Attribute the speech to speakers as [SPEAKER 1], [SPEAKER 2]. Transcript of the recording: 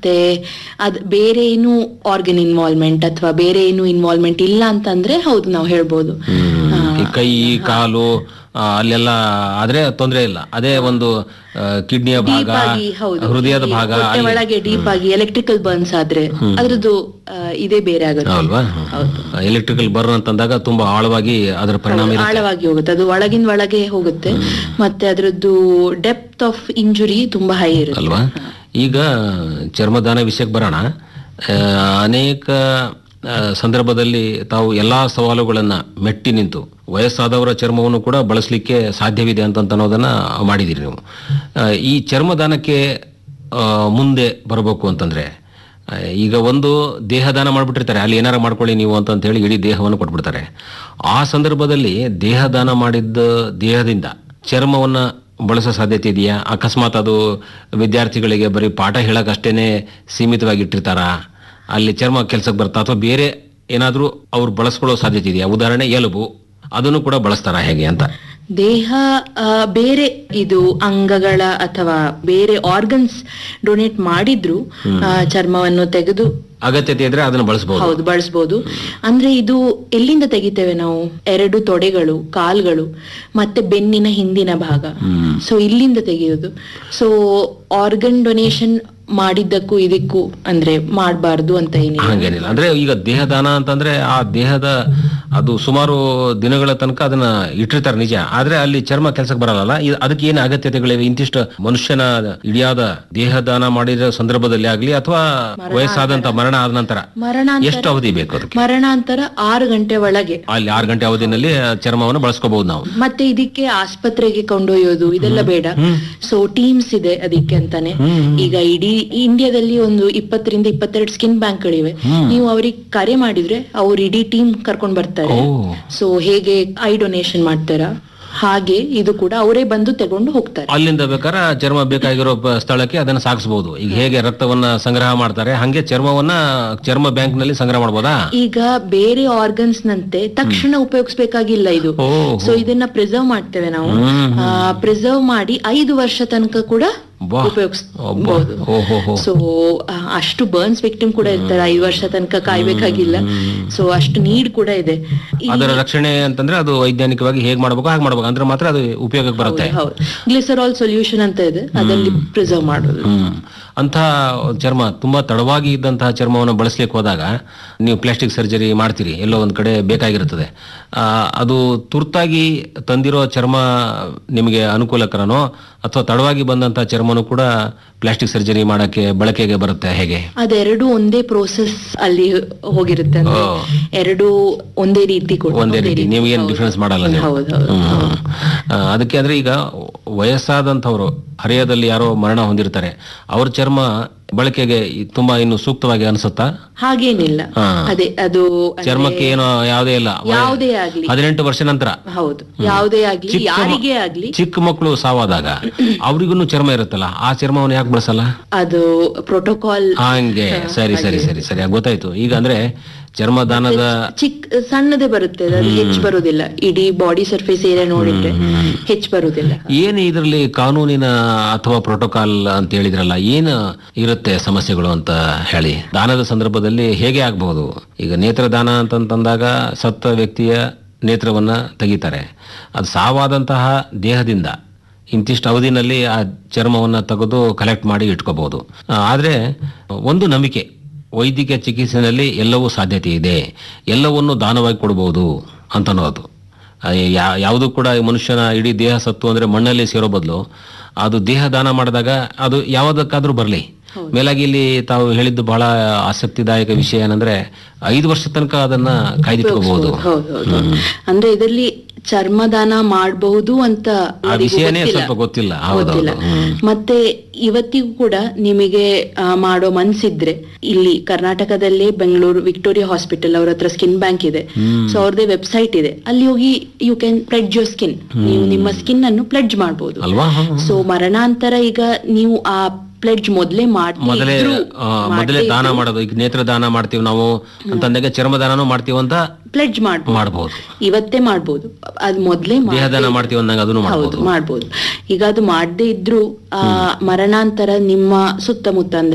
[SPEAKER 1] ಮತ್ತೆ ಅದ್ ಬೇರೆ ಏನು ಆರ್ಗನ್ ಇನ್ವಾಲ್ವ್ಮೆಂಟ್ ಅಥವಾ ಬೇರೆ ಏನು ಇನ್ವಾಲ್ವ್ಮೆಂಟ್ ಇಲ್ಲ ಅಂತಂದ್ರೆ ಹೌದು ನಾವು ಹೇಳ್ಬೋದು
[SPEAKER 2] ಈ ಕೈ ಕಾಲು ಆ, ಅಲ್ಲೆಲ್ಲ ಆದ್ರೆ ತೊಂದರೆ ಇಲ್ಲ ಅದೇ ಒಂದು ಕಿಡ್ನಿಯ ಭಾಗ
[SPEAKER 1] ಡೀಪ್ ಆಗಿ ಹೌದು
[SPEAKER 2] ಹೃದಯದ
[SPEAKER 1] ಈ
[SPEAKER 2] ಭಾಗ
[SPEAKER 1] ಹೊಟ್ಟೆ
[SPEAKER 2] ಅಲ್ಲಿ
[SPEAKER 1] ಒಳಗೆ ಡೀಪ್ ಆಗಿ ಎಲೆಕ್ಟ್ರಿಕಲ್ ಬರ್ನ್ಸ್ ಆದ್ರೆ ಅದ್ರದ್ದು ಆ, ಇದೇ ಬೇರೆ ಆಗುತ್ತೆ
[SPEAKER 2] ಅಲ್ವಾ ಎಲೆಕ್ಟ್ರಿಕಲ್ ಬರ್ನ್ ಅಂತಂದಾಗ ತುಂಬಾ ಆಳವಾಗಿ ಅದರ ಪರಿಣಾಮ ಇರುತ್ತೆ
[SPEAKER 1] ಆಳವಾಗಿ ಹೋಗುತ್ತೆ ಅದು ಒಳಗಿನ ಒಳಗೆ ಹೋಗುತ್ತೆ ಮತ್ತೆ ಅದ್ರದ್ದು ಡೆಪ್ತ್ ಆಫ್ ಇಂಜುರಿ ತುಂಬಾ ಹೈ ಇರುತ್ತೆ
[SPEAKER 2] ಅಲ್ವಾ ಈಗ ಚರ್ಮದಾನ ವಿಷಯಕ್ಕೆ ಬರೋಣ ಆ, ಅನೇಕ ಆ, ಸಂದರ್ಭದಲ್ಲಿ ತಾವು ಎಲ್ಲಾ ಸವಾಲುಗಳನ್ನ ಮೆಟ್ಟಿ ನಿಂತು ವಯಸ್ಸಾದವರ ಚರ್ಮವನ್ನು ಕೂಡ ಬಳಸಲಿಕ್ಕೆ ಸಾಧ್ಯವಿದೆ ಅಂತ ಅನ್ನೋದನ್ನ ಮಾಡಿದಿರಿ ನೀವು ಆ, ಈ ಚರ್ಮದಾನಕ್ಕೆ ಆ, ಮುಂದೆ ಬರಬೇಕು ಅಂತಂದ್ರೆ ಆ, ಈಗ ಒಂದು ದೇಹದಾನ ಮಾಡ್ಬಿಟ್ಟಿರ್ತಾರೆ ಅಲ್ಲಿ ಏನಾರ ಮಾಡ್ಕೊಳ್ಳಿ ನೀವು ಅಂತ ಹೇಳಿ ಇಡೀ ದೇಹವನ್ನು ಕೊಟ್ಬಿಡ್ತಾರೆ ಆ ಸಂದರ್ಭದಲ್ಲಿ ದೇಹದಾನ ಮಾಡಿದ್ದ ದೇಹದಿಂದ ಚರ್ಮವನ್ನ ಬಳಸೋ ಸಾಧ್ಯತೆ ಇದೆಯಾ ಅಕಸ್ಮಾತ್ ಅದು ವಿದ್ಯಾರ್ಥಿಗಳಿಗೆ ಬರೀ ಪಾಠ ಹೇಳಕ್ ಅಷ್ಟೇನೆ ಸೀಮಿತವಾಗಿಟ್ಟಿರ್ತಾರ ಅಲ್ಲಿ ಚರ್ಮ ಕೆಲ್ಸಕ್ಕೆ ಬರ್ತಾ ಅಥವಾ ಬೇರೆ ಏನಾದ್ರೂ ಅವ್ರು ಬಳಸ್ಕೊಳ್ಳೋ ಸಾಧ್ಯತೆ ಇದೆಯಾ ಉದಾಹರಣೆ ಎಲುಬು ಅದನ್ನು ಕೂಡ ಬಳಸ್ತಾರ ಹೇಗೆ ಅಂತ
[SPEAKER 1] ದೇಹ ಆ, ಬೇರೆ ಇದು ಅಂಗಗಳ ಅಥವಾ ಬೇರೆ ಆರ್ಗನ್ಸ್ ಡೊನೇಟ್ ಮಾಡಿದ್ರು ಆ, ಚರ್ಮವನ್ನು ತೆಗೆದು
[SPEAKER 2] ಅಗತ್ಯತೆ ಇದ್ರೆ ಅದನ್ನು ಬಳಸಬಹುದು
[SPEAKER 1] ಹೌದು ಬಳಸ್ಬೋದು ಅಂದ್ರೆ ಇದು ಎಲ್ಲಿಂದ ತೆಗಿತೇವೆ ನಾವು ಎರಡು ತೊಡೆಗಳು ಕಾಲ್ಗಳು ಮತ್ತೆ ಬೆನ್ನಿನ ಹಿಂದಿನ ಭಾಗ ಸೊ ಇಲ್ಲಿಂದ ತೆಗೆಯೋದು ಸೊ ಆರ್ಗನ್ ಡೊನೇಷನ್ ಮಾಡಿದ್ದಕ್ಕೂ ಇದಕ್ಕೂ ಅಂದ್ರೆ ಮಾಡಬಾರ್ದು ಅಂತ ಏನಿಲ್ಲ
[SPEAKER 2] ಹಂಗೇನಿಲ್ಲ ಅಂದ್ರೆ ಈಗ ದೇಹದಾನ ಅಂತಂದ್ರೆ ಆ ದೇಹದ ಅದು ಸುಮಾರು ದಿನಗಳ ತನಕ ಅದನ್ನ ಇಟ್ಟಿರ್ತಾರೆ ನಿಜ ಆದ್ರೆ ಅಲ್ಲಿ ಚರ್ಮ ಕೆಲ್ಸಕ್ಕೆ ಬರಲ್ಲ ಇದು- ಅದಕ್ಕೆ ಏನು ಅಗತ್ಯತೆಗಳಿವೆ ಇಂತಿಷ್ಟು ಮನುಷ್ಯನ ಇಡಿಯಾದ ದೇಹದಾನ ಮಾಡಿರೋ ಸಂದರ್ಭದಲ್ಲಿ ಆಗ್ಲಿ ಅಥವಾ ವಯಸ್ಸಾದಂತ ಮರಣ ಆದ ನಂತರ
[SPEAKER 1] ಮರಣಾಂತರ
[SPEAKER 2] ಎಷ್ಟು ಅವಧಿ ಬೇಕು ಅದಕ್ಕೆ
[SPEAKER 1] ಮರಣಾಂತರ ಆರು ಗಂಟೆ ಒಳಗೆ
[SPEAKER 2] ಅಲ್ಲಿ ಆರು ಗಂಟೆ ಅವಧಿನಲ್ಲಿ ಆ ಚರ್ಮವನ್ನು ಬಳಸ್ಕೋಬಹುದು ನಾವು
[SPEAKER 1] ಮತ್ತೆ ಇದಕ್ಕೆ ಆಸ್ಪತ್ರೆಗೆ ಕೊಂಡೊಯ್ಯೋದು ಇದೆಲ್ಲ ಬೇಡ ಸೊ ಟೀಮ್ಸ್ ಇದೆ ಅದಕ್ಕೆ ಅಂತಾನೆ ಈಗ ಇಡೀ ಇಂಡಿಯಾದಲ್ಲಿ ಒಂದು ಇಪ್ಪತ್ತರಿಂದ ಇಪ್ಪತ್ತೆರಡು ಸ್ಕಿನ್ ಬ್ಯಾಂಕ್ಗಳಿವೆ ನೀವು ಅವ್ರಿಗೆ ಕರೆ ಮಾಡಿದ್ರೆ ಅವ್ರು ಇಡೀ ಟೀಮ್ ಕರ್ಕೊಂಡ್ ಬರ್ತಾರೆ
[SPEAKER 2] ಓ
[SPEAKER 1] ಸೊ ಹೇಗೆ ಐ ಡೊನೇಷನ್ ಮಾಡ್ತಾರ ಹಾಗೆ ಇದು ಕೂಡ ಅವರೇ ಬಂದು ತಗೊಂಡು ಹೋಗ್ತಾರೆ
[SPEAKER 2] ಅಲ್ಲಿಂದ ಬೇಕಾದ್ರೆ ಚರ್ಮ ಬೇಕಾಗಿರೋ ಪ- ಸ್ಥಳಕ್ಕೆ ಅದನ್ನ ಸಾಗಿಸಬಹುದು ಈಗ ಹೇಗೆ ರಕ್ತವನ್ನ ಸಂಗ್ರಹ ಮಾಡ್ತಾರೆ ಹಂಗೆ ಚರ್ಮವನ್ನ ಚರ್ಮ ಬ್ಯಾಂಕ್ ನಲ್ಲಿ ಸಂಗ್ರಹ ಮಾಡಬಹುದಾ
[SPEAKER 1] ಈಗ ಬೇರೆ ಆರ್ಗನ್ಸ್ ನಂತೆ ತಕ್ಷಣ ಉಪಯೋಗಿಸ್ಬೇಕಾಗಿಲ್ಲ ಇದು
[SPEAKER 2] ಓ
[SPEAKER 1] ಸೊ ಇದನ್ನ ಪ್ರಿಸರ್ವ್ ಮಾಡ್ತೇವೆ ನಾವು ಪ್ರಿಸರ್ವ್ ಮಾಡಿ ಐದು ವರ್ಷ ತನಕ ಕೂಡ
[SPEAKER 2] ಬಾ.
[SPEAKER 1] ಉಪಯೋಗಿಸಬಹುದು
[SPEAKER 2] ಓಹೋ ಹೋ
[SPEAKER 1] ಸೊ ಅಷ್ಟು ಬರ್ನ್ಸ್ ವಿಕ್ಟಿಮ್ ಕೂಡ ಇರ್ತಾರೆ ಐದು ವರ್ಷ ತನಕ ಕಾಯ್ಬೇಕಾಗಿಲ್ಲ ಸೊ ಅಷ್ಟು ನೀಡ್ ಕೂಡ ಇದೆ ಈ-
[SPEAKER 2] ಅದರ ರಕ್ಷಣೆ ಅಂತಂದ್ರೆ ಅದು ವೈಜ್ಞಾನಿಕವಾಗಿ ಹೇಗ್ ಮಾಡ್ಬೇಕು ಹಾಗೆ ಮಾಡ್ಬೇಕು ಅಂದ್ರೆ ಮಾತ್ರ ಅದು ಉಪಯೋಗಕ್ಕೆ ಬರುತ್ತೆ
[SPEAKER 1] ಹೌದು ಗ್ಲಿಸರಾಲ್ ಸೊಲ್ಯೂಷನ್ ಅಂತ ಇದೆ ಅದಲ್ಲಿ ಪ್ರಿಸರ್ವ್ ಮಾಡೋದು
[SPEAKER 2] ಹ್ಮ್ ಅಂಥ ಚರ್ಮ ತುಂಬಾ ತಡವಾಗಿ ಇದ್ದಂತಹ ಚರ್ಮವನ್ನು ಬಳಸ್ಲಿಕ್ಕೆ ಹೋದಾಗ ನೀವು ಪ್ಲಾಸ್ಟಿಕ್ ಸರ್ಜರಿ ಮಾಡ್ತೀರಿ ಎಲ್ಲೋ ಒಂದ್ ಕಡೆ ಬೇಕಾಗಿರುತ್ತದೆ ಆ, ಅದು ತುರ್ತಾಗಿ ತಂದಿರೋ ಚರ್ಮ ನಿಮಗೆ ಅನುಕೂಲಕರನೋ ಅಥವಾ ತಡವಾಗಿ ಬಂದಂತಹ ಚರ್ಮನೂ ಕೂಡ ಪ್ಲಾಸ್ಟಿಕ್ ಸರ್ಜರಿ ಮಾಡಕ್ಕೆ ಬಳಕೆಗೆ ಬರುತ್ತೆ ಹೇಗೆ
[SPEAKER 1] ಅದೆರಡು ಒಂದೇ ಪ್ರೋಸೆಸ್ ಅಲ್ಲಿ ಹೋಗಿರುತ್ತೆ ಅಂದ್ರೆ
[SPEAKER 2] ಓ.
[SPEAKER 1] ಎರಡು ಒಂದೇ ರೀತಿ ಕೂಡ
[SPEAKER 2] ಒಂದೇ ರೀತಿ ನೀವೇನು ಡಿಫ್ರೆನ್ಸ್ ಮಾಡಲ್ಲ ನೀವು
[SPEAKER 1] ಹೌದು ಹೌದು
[SPEAKER 2] ಹ್ಮ್. ಆ, ಅದಕ್ಕೆ ಅಂದ್ರೆ ಈಗ ವಯಸ್ಸಾದಂಥವ್ರು ಹರೆಯದಲ್ಲಿ ಯಾರೋ ಮರಣ ಹೊಂದಿರ್ತಾರೆ ಅವ್ರ ಚರ್ಮ ಬಳಕೆಗೆ ಈ- ತುಂಬಾ ಇನ್ನು ಸೂಕ್ತವಾಗಿ ಅನ್ಸುತ್ತಾ
[SPEAKER 1] ಹಾಗೇನಿಲ್ಲ
[SPEAKER 2] ಹಾ.
[SPEAKER 1] ಅದೇ ಅದು ಅಂದ್ರೆ
[SPEAKER 2] ಚರ್ಮಕ್ಕೆ ಏನೋ ಯಾವುದೇ ಇಲ್ಲ ವಯ-
[SPEAKER 1] ಯಾವುದೇ ಆಗ್ಲಿ
[SPEAKER 2] ಹದಿನೆಂಟು ವರ್ಷ ನಂತರ
[SPEAKER 1] ಹೌದು ಯಾವುದೇ ಆಗ್ಲಿ
[SPEAKER 2] ಚಿಕ್ಕ ಮ-
[SPEAKER 1] ಯಾರಿಗೇ ಆಗ್ಲಿ
[SPEAKER 2] ಚಿಕ್ಕ ಮಕ್ಕಳು ಸಾವಾದಾಗ ಅವ್ರಿಗೂ ಚರ್ಮ ಇರುತ್ತಲ್ಲ ಆ ಚರ್ಮವನ್ನು ಯಾಕೆ ಬಳಸಲ್ಲ
[SPEAKER 1] ಅದು ಪ್ರೋಟೋಕಾಲ್
[SPEAKER 2] ಹಂಗೆ ಸರಿ ಸರಿ ಸರಿ ಸರಿ ಗೊತ್ತಾಯ್ತು ಈಗ ಅಂದ್ರೆ ಚರ್ಮದಾನದ
[SPEAKER 1] ಚಿಕ್ಕ ಸಣ್ಣದೇ ಬರುತ್ತೆ ಅದು ಹೆಚ್ಚು ಬರುದಿಲ್ಲ ಇಡೀ ಬಾಡಿ ಸರ್ಫೇಸ್ ಏರಿಯಾ ನೋಡಿದ್ರೆ ಹೆಚ್ಚು ಬರುದಿಲ್ಲ
[SPEAKER 2] ಏನು ಇದರಲ್ಲಿ ಕಾನೂನಿನ ಅಥವಾ ಪ್ರೋಟೋಕಾಲ್ ಅಂತ ಹೇಳಿದ್ರಲ್ಲ ಏನು ಇರುತ್ತೆ ಸಮಸ್ಯೆಗಳು ಅಂತ ಹೇಳಿ ದಾನದ ಸಂದರ್ಭದಲ್ಲಿ ಹೇಗೆ ಆಗಬಹುದು ಈಗ ನೇತ್ರದಾನ ಅಂತಂತಂದಾಗ ಸತ್ತ ವ್ಯಕ್ತಿಯ ನೇತ್ರವನ್ನ ತೆಗಿತಾರೆ ಅದು ಸಾವಾದಂತಹ ದೇಹದಿಂದ ಇಂತಿಷ್ಟು ಅವಧಿನಲ್ಲಿ ಆ ಚರ್ಮವನ್ನ ತೆಗೆದು ಕಲೆಕ್ಟ್ ಮಾಡಿ ಇಟ್ಕೋಬಹುದು ಆ, ಆದ್ರೆ ಒಂದು ನಂಬಿಕೆ ವೈದ್ಯಕೀಯ ಚಿಕಿತ್ಸೆಯಲ್ಲಿ ಎಲ್ಲವೂ ಸಾಧ್ಯತೆ ಇದೆ ಎಲ್ಲವನ್ನು ದಾನವಾಗಿ ಕೊಡಬಹುದು ಅಂತ ಅನ್ನೋದು ಯಾ- ಯಾವುದು ಕೂಡ ಈ ಮನುಷ್ಯನ ಇಡೀ ದೇಹ ಸತ್ತು ಅಂದ್ರೆ ಮಣ್ಣಲ್ಲಿ ಸೇರೋ ಬದಲು ಅದು ದೇಹ ದಾನ ಮಾಡಿದಾಗ ಅದು ಯಾವುದಕ್ಕಾದ್ರೂ ಬರಲಿ ಮೇಲಾಗಿ ಇಲ್ಲಿ ತಾವು ಹೇಳಿದ್ದು ಬಹಳ ಆಸಕ್ತಿದಾಯಕ ವಿಷಯ ಏನಂದ್ರೆ ಐದು ವರ್ಷ ತನಕ ಅದನ್ನ ಕಾಯ್ದಿಟ್ಕೋಬಹುದು
[SPEAKER 1] ಹೌದು ಹೌದು ಅಂದ್ರೆ ಇದರಲ್ಲಿ ಚರ್ಮದಾನ ಮಾಡಬಹುದು ಅಂತ
[SPEAKER 2] ಆ
[SPEAKER 1] ಎಲ್ಲರಿಗೂ
[SPEAKER 2] ವಿಷಯನೇ
[SPEAKER 1] ಗೊತ್ತಿಲ್ಲ.
[SPEAKER 2] ಸ್ವಲ್ಪ ಗೊತ್ತಿಲ್ಲ ಹೌದು
[SPEAKER 1] ಗೊತ್ತಿಲ್ಲ ಮತ್ತೆ ಇವತ್ತಿಗೂ ಕೂಡ ನಿಮಗೆ ಆ, ಮಾಡೋ ಮನ್ಸಿದ್ರೆ ಇಲ್ಲಿ ಕರ್ನಾಟಕದಲ್ಲೇ ಬೆಂಗಳೂರು ವಿಕ್ಟೋರಿಯಾ ಹಾಸ್ಪಿಟಲ್ ಅವ್ರ ಹತ್ರ ಸ್ಕಿನ್ ಬ್ಯಾಂಕ್ ಇದೆ ಸೊ ಅವ್ರದೇ ವೆಬ್ಸೈಟ್ ಇದೆ ಅಲ್ಲಿ ಹೋಗಿ you can pledge your skin ನೀವು ನಿಮ್ಮ ಸ್ಕಿನ್ ಅನ್ನು ಪ್ಲೆಡ್ಜ್ ಮಾಡಬಹುದು
[SPEAKER 2] ಅಲ್ವಾ ಹ, ಹ.
[SPEAKER 1] ಸೊ ಮರಣಾಂತರ ಈಗ ನೀವು ಆ ಪ್ಲೆಡ್ಜ್ ಮೊದಲೇ
[SPEAKER 2] ಮೊದಲೇ
[SPEAKER 1] ಮಾಡಿ
[SPEAKER 2] ಆ, ಮೊದಲೇ ದಾನ ಮಾಡೋದು ಈಗ ನೇತ್ರ ದಾನ ಮಾಡ್ತೀವಿ ನಾವು ಅಂತಂದಾಗ ಚರ್ಮದಾನನೂ ಮಾಡ್ತೀವಿ ಅಂತ
[SPEAKER 1] ಪ್ಲೆಡ್ಜ್ ಮಾಡ್ಬೋದು
[SPEAKER 2] ಮಾಡಬಹುದು
[SPEAKER 1] ಇವತ್ತೇ ಮಾಡ್ಬೋದು ಅದ್ ಮೊದ್ಲೇ ಮಾಡ್-
[SPEAKER 2] ದೇಹದಾನ ಮಾಡ್ತೀವಿ ಅಂದಾಗ ಅದನ್ನು
[SPEAKER 1] ಹೌದು
[SPEAKER 2] ಮಾಡಬಹುದು
[SPEAKER 1] ಮಾಡ್ಬೋದು ಈಗ ಅದು ಮಾಡದೇ ಇದ್ರೂ ಆ ಮರಣಾಂತರ ನಿಮ್ಮ ಸುತ್ತಮುತ್ತ ಅಂದ್ರೆ